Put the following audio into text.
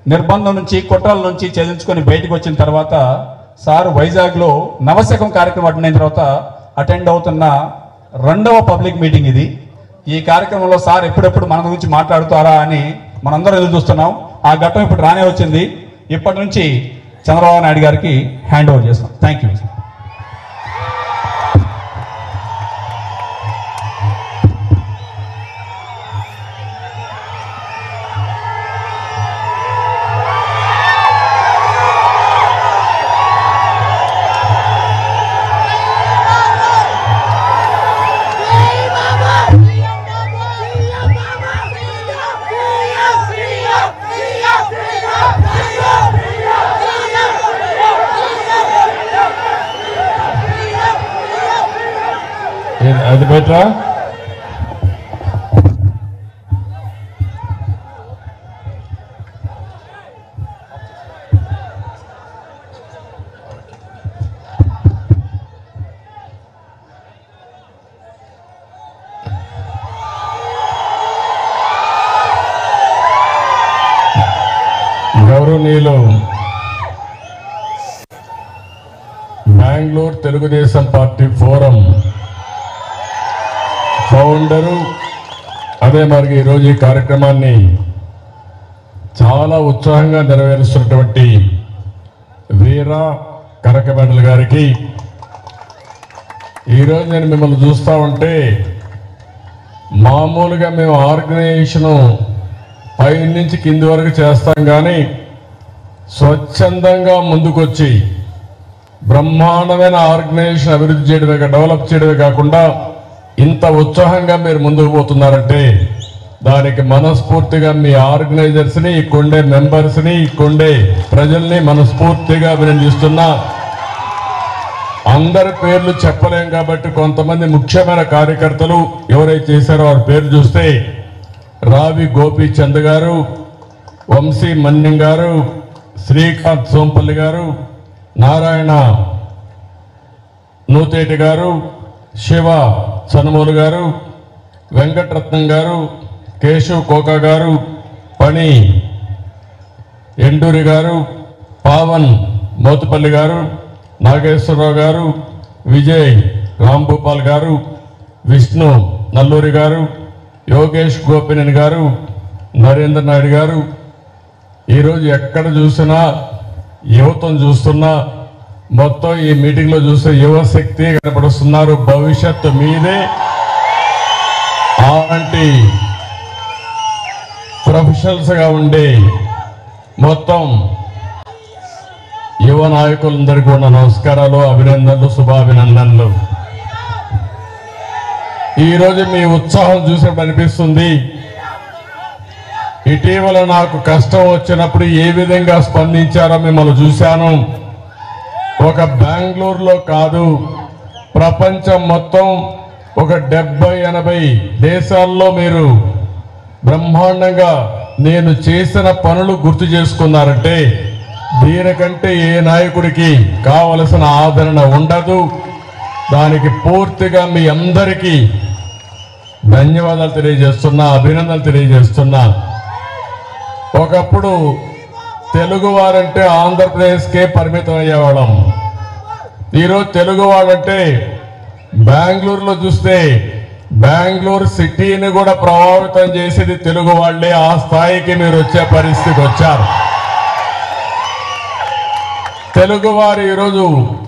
నిర్బంధం నుంచి కుట్రల నుంచి ఛేదించుకొని బయటకు వచ్చిన తర్వాత సార్ వైజాగ్లో నవశకం కార్యక్రమం అటెండ్ అయిన తర్వాత అటెండ్ అవుతున్న రెండవ పబ్లిక్ మీటింగ్ ఇది ఈ కార్యక్రమంలో సార్ ఎప్పుడెప్పుడు మన గురించి మాట్లాడుతారా అని మనందరం ఎదురు చూస్తున్నాం ఆ ఘట్టం ఇప్పుడు రానే వచ్చింది ఇప్పటి నుంచి చంద్రబాబు నాయుడు గారికి హ్యాండ్ ఓవర్ చేస్తాం థ్యాంక్ యూ అది బెటరా గౌరవనీయులు Bengaluru Telugu Desam party forum founder అదే మరి ఈరోజు ఈ కార్యక్రమాన్ని చాలా ఉత్సాహంగా నెరవేరుస్తున్నటువంటి వీర కరకబెడల గారికి ఈరోజు నేను మిమ్మల్ని చూస్తూ ఉంటే మామూలుగా మేము ఆర్గనైజేషను పై నుంచి కింది వరకు చేస్తాం కానీ స్వచ్ఛందంగా ముందుకొచ్చి బ్రహ్మాండమైన ఆర్గనైజేషన్ అభివృద్ధి చేయడమే కా- డెవలప్ చేయడమే కాకుండా ఇంత ఉత్సాహంగా మీరు ముందుకు పోతున్నారంటే దానికి మనస్ఫూర్తిగా మీ ఆర్గనైజర్స్ ని ఇక్కడుండే మెంబర్స్ ని ఇక్కడుండే ప్రజల్ని మనస్ఫూర్తిగా అభినందిస్తున్నా అందరి పేర్లు చెప్పలేం కాబట్టి కొంతమంది ముఖ్యమైన కార్యకర్తలు ఎవరైతే చేశారో వారి పేర్లు చూస్తే రావి గోపీచంద్ గారు వంశీ మన్యం గారు శ్రీకాంత్ సోంపల్లి గారు నారాయణ నూతేటి గారు శివ చనుమూలు గారు వెంకటరత్నం గారు కేశవ్ కోకా గారు పణి ఎండూరి గారు పావన్ మోతుపల్లి గారు నాగేశ్వరరావు గారు విజయ్ రాంభూపాల్ గారు విష్ణు నల్లూరి గారు యోగేష్ గోపినేని గారు నరేంద్ర నాయుడు గారు ఈరోజు ఎక్కడ చూసినా యువతను చూస్తున్నా మొత్తం ఈ మీటింగ్లో చూస్తే యువశక్తి కనపడుస్తున్నారు భవిష్యత్తు మీదే అలాంటి ప్రొఫెషనల్స్గా ఉండే మొత్తం యువ నాయకులందరికీ కూడా నమస్కారాలు అభినందనలు శుభాభినందనలు ఈరోజు మీ ఉత్సాహం చూసినప్పుడు అనిపిస్తుంది ఇటీవల నాకు కష్టం వచ్చినప్పుడు ఏ విధంగా స్పందించారో మిమ్మల్ని చూశాను ఒక బెంగళూరులో కాదు ప్రపంచం మొత్తం ఒక డెబ్బై ఎనభై దేశాల్లో మీరు బ్రహ్మాండంగా నేను చేసిన పనులు గుర్తు చేసుకున్నారంటే దీనికంటే ఏ నాయకుడికి కావలసిన ఆదరణ ఉండదు దానికి పూర్తిగా మీ అందరికీ ధన్యవాదాలు తెలియజేస్తున్నా అభినందనలు తెలియజేస్తున్నా ఒకప్పుడు తెలుగు వారంటే ఆంధ్రప్రదేశ్కే పరిమితం అయ్యేవాళ్ళం ఈరోజు తెలుగు వాడంటే బెంగళూరులో చూస్తే బెంగళూరు సిటీని కూడా ప్రభావితం చేసేది తెలుగు వాళ్ళే ఆ స్థాయికి మీరు వచ్చే పరిస్థితికి వచ్చారు తెలుగు వారు ఈరోజు